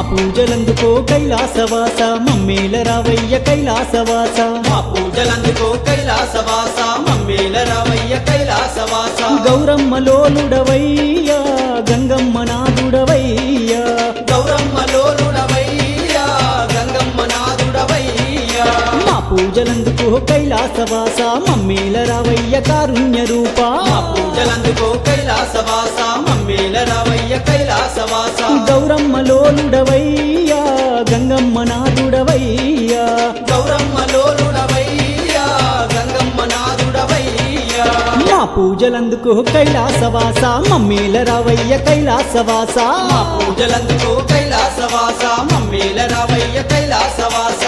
పూజలందుకో కైలాసవాస మమ్మేల రావయ్య కైలాసవాస మా పూజలందుకో కైలాసవాస మమ్మేల రావయ్య కైలాసవాస గౌరమ్మ లోలుడవయ్యా గంగమ్మ నాదుడవయ్యా గౌరమ్మ లోలుడవయ్యా గంగమ్మ నాదుడవయ్యా మా పూజలందుకో కైలాసవాస మమ్మేల రావయ్య కారుణ్య రూపా మా పూజలందుకో కైలాసవాస మమ్మేల రావయ్య కైలాసవాస గౌరమ్మ లోలుడవయ్యా గంగమ్మ నాదుడవయ్యా గౌరమ్మ లోలుడవయ్యా గంగమ్మ నాదుడవయ్యా మా పూజలందుకో కైలాసవాస మమ్మేల రావయ్య కైలాసవాస మా పూజలందుకో కైలాసవాస మమ్మేల రావయ్య కైలాసవాస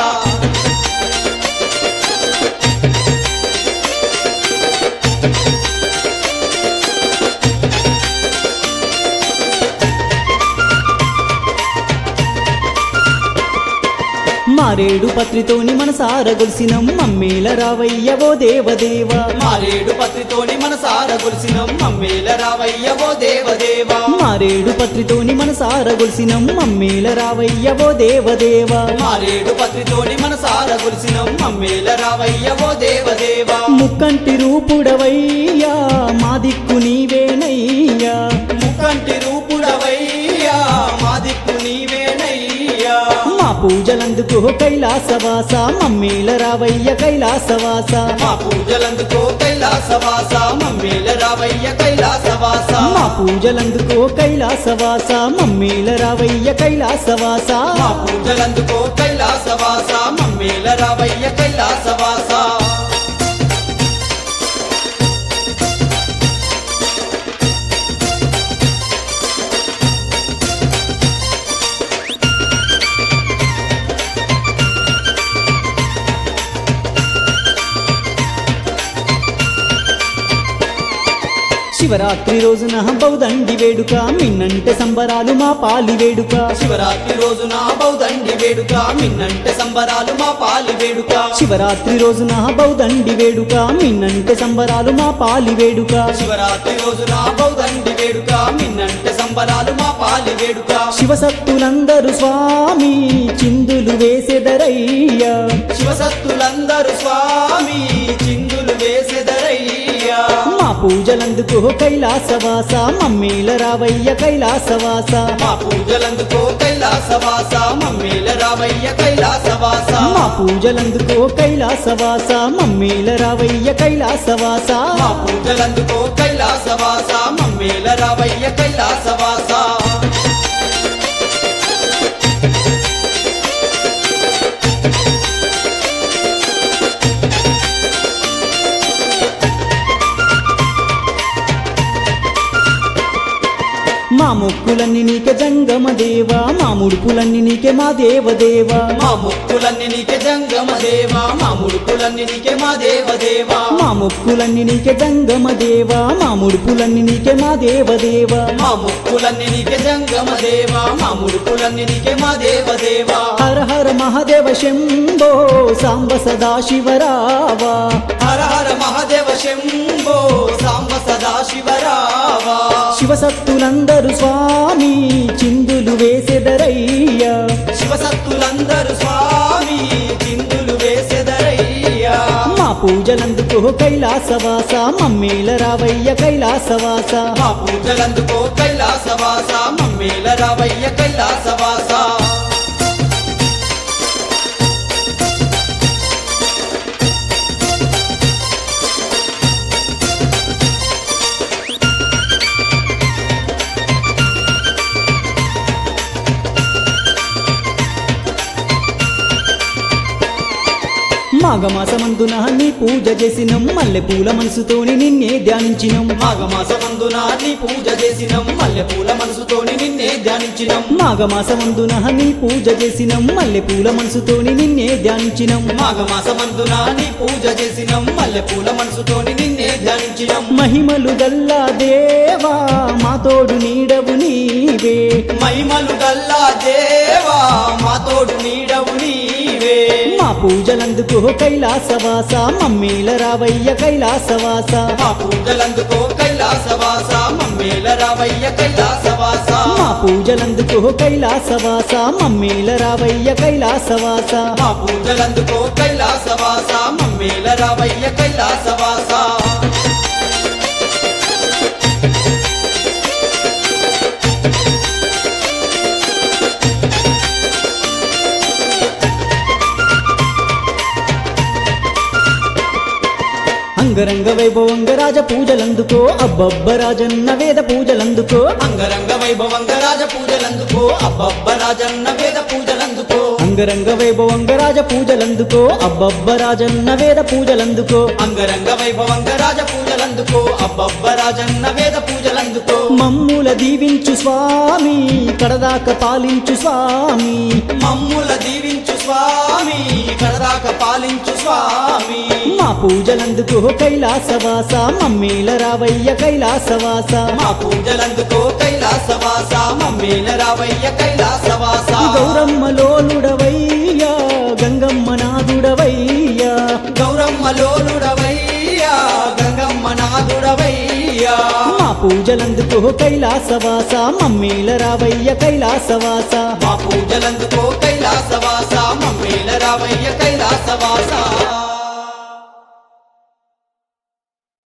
మారేడు పత్రితోని మనసార గొలిసినం మమ్మేల రావయ్య ఓ దేవదేవా మారేడు పత్రితోని మనసార గొలిసినం మమ్మేల రావయ్య ఓ దేవదేవా మారేడు పత్రితోని మనసార గొలిసినం మమ్మేల రావయ్య ఓ దేవదేవా మారేడు పత్రితోని మనసార గొలిసినం మమ్మేల రావయ్య ఓ దేవదేవా ముక్కంటి రూపుడవయ్యా మా దిక్కు నీవేనయ్యా ముక్కంటి రూపుడవయ్యా మా దిక్కు నీవేనయ్యా మా పూజలందుకు కైలాసవాస మమ్మేల రావయ్య కైలాసవాస మా పూజలందుకో కైలాసవాస మమ్మేల రావయ్య కైలాసవాస మా పూజలందుకో కైలాసవాస మమ్మేల రావయ్య కైలాసవాస మా పూజలందుకో కైలాసవాస మమ్మేల రావయ్య కైలాసవాస శివరాత్రి రోజున బౌదండి వేడుక మిన్నంటే సంబరాలు మా పాలి వేడుక శివరాత్రి రోజున బౌదండి వేడుక మిన్నంటే సంబరాలు మా పాలి వేడుక శివరాత్రి రోజున బౌదండి వేడుక మిన్నంటే సంబరాలు మా పాలి వేడుక శివరాత్రి రోజున బౌదండి వేడుక మిన్నంటే సంబరాలు మా పాలి వేడుక శివసత్తులందరూ స్వామి చిందులు వేసెదరయ్యా శివసత్తులందరూ స్వామి చిందులు వేసెదరయ్యా మా పూజలందుకు కైలాసవాస మమ్మీల రావయ్య కైలాసవాస మా పూజలందుకో కైలాసవాస మమ్మీల రావయ్య కైలాసవాస మా పూజలందుకో కైలాసవాస మమ్మీల రావయ్య కైలాసవాస మా పూజలందుకో కైలాసవాస మమ్మీల రావయ్య కైలాసవాస మా మొక్కులన్నీ నీకే జంగమ దేవా మా ముడుపులన్నీ నీకే మా దేవదేవా మా ముక్కులన్నీ నీకే జంగమ దేవా మా ముడుకులన్నీ నీకే మా దేవదేవా మా మొక్కులన్నీ నీకే జంగమ దేవా మా ముడుపులన్నీ నీకే మా దేవదేవా మా ముక్కులన్నీ నీకే జంగమ దేవా మా ముడుకులన్నీ నీకే మా దేవదేవా హర హర మహాదేవ శంభో సాంబ సదా శివరావా హర హర మహాదేవ శంభో సాంబ సదా శివరావా శివసత్తులందరూ స్వామి చిందులు వేసెదరయ్యా శివసత్తులందరూ స్వామి చిందులు వేసెదరయ్యా మా పూజలందుకో కైలాసవాస మమ్మీల రావయ్య కైలాసవాస మా పూజలందుకో కైలాసవాస మమ్మేల రావయ్య కైలాసవాస మాఘమాసమందున నీ పూజ చేసినం మల్లె పూల మనసుతోని నిన్నే ధ్యానించినం మాఘమాసమందున నీ పూజ చేసినం మల్లె పూల మనసుతోని నిన్నే ధ్యానించినం మాఘమాసమందున నీ పూజ చేసినం మల్లె పూల మనసుతోని నిన్నే ధ్యానించినం మాఘమాసమందున నీ పూజ చేసినం మల్లె పూల మనసుతోని నిన్నే ధ్యానించినం మహిమలు గల్లా దేవా మా తోడు నీడవు నీవే మహిమలు గల్లా దేవా మా తోడు నీడవు నీవే మా పూజలందుకో కైలాసవాస మమ్మీల రావయ్య కైలాసవాస మా పూజలందుకో కైలాసవాస మమ్మేల రావయ్య కైలాసవాస మా పూజలందుకో కైలాసవాస మమ్మీల రావయ్య కైలాసవాస మా పూజలందుకో కైలాసవాస మమ్మేల రావయ్య కైలాసవాస అంగరంగ వైభవంగ రాజ పూజలందుకో అబ్బబ్బ రాజన్న వేద పూజలందుకో అంగరంగ వైభవంగ రాజ పూజలందుకో అబ్బబ్బ రాజన్న వేద పూజలందుకో అంగరంగ వైభవంగ రాజ పూజలందుకో అబ్బబ్బ రాజన్న వేద పూజలందుకో అంగరంగ వైభవంగ రాజ పూజలందుకో అబ్బబ్బ రాజన్న వేద పూజలందుకో మమ్ముల దీవించు స్వామి కడదాక పాలించు స్వామి మమ్ముల దీవించు స్వామి కడదాక పాలించు స్వామి మా పూజలందుకో కైలాసవాస మమ్మీల రావయ్య కైలాసవాస మా పూజలందుకో కైలాసవాస మమ్మేల రావయ్య కైలాసవాస గౌరమ్మ లోలుడవయ్యా గంగమ్మ నాదుడవయ్యా గౌరమ్మ లోలుడవయ్యా గంగమ్మ నాదుడవయ్యా మా పూజలందుకో కైలాసవాస మమ్మీల రావయ్య కైలాసవాస మా పూజలందుకో కైలాసవాస మమ్మేల రావయ్య కైలాసవాస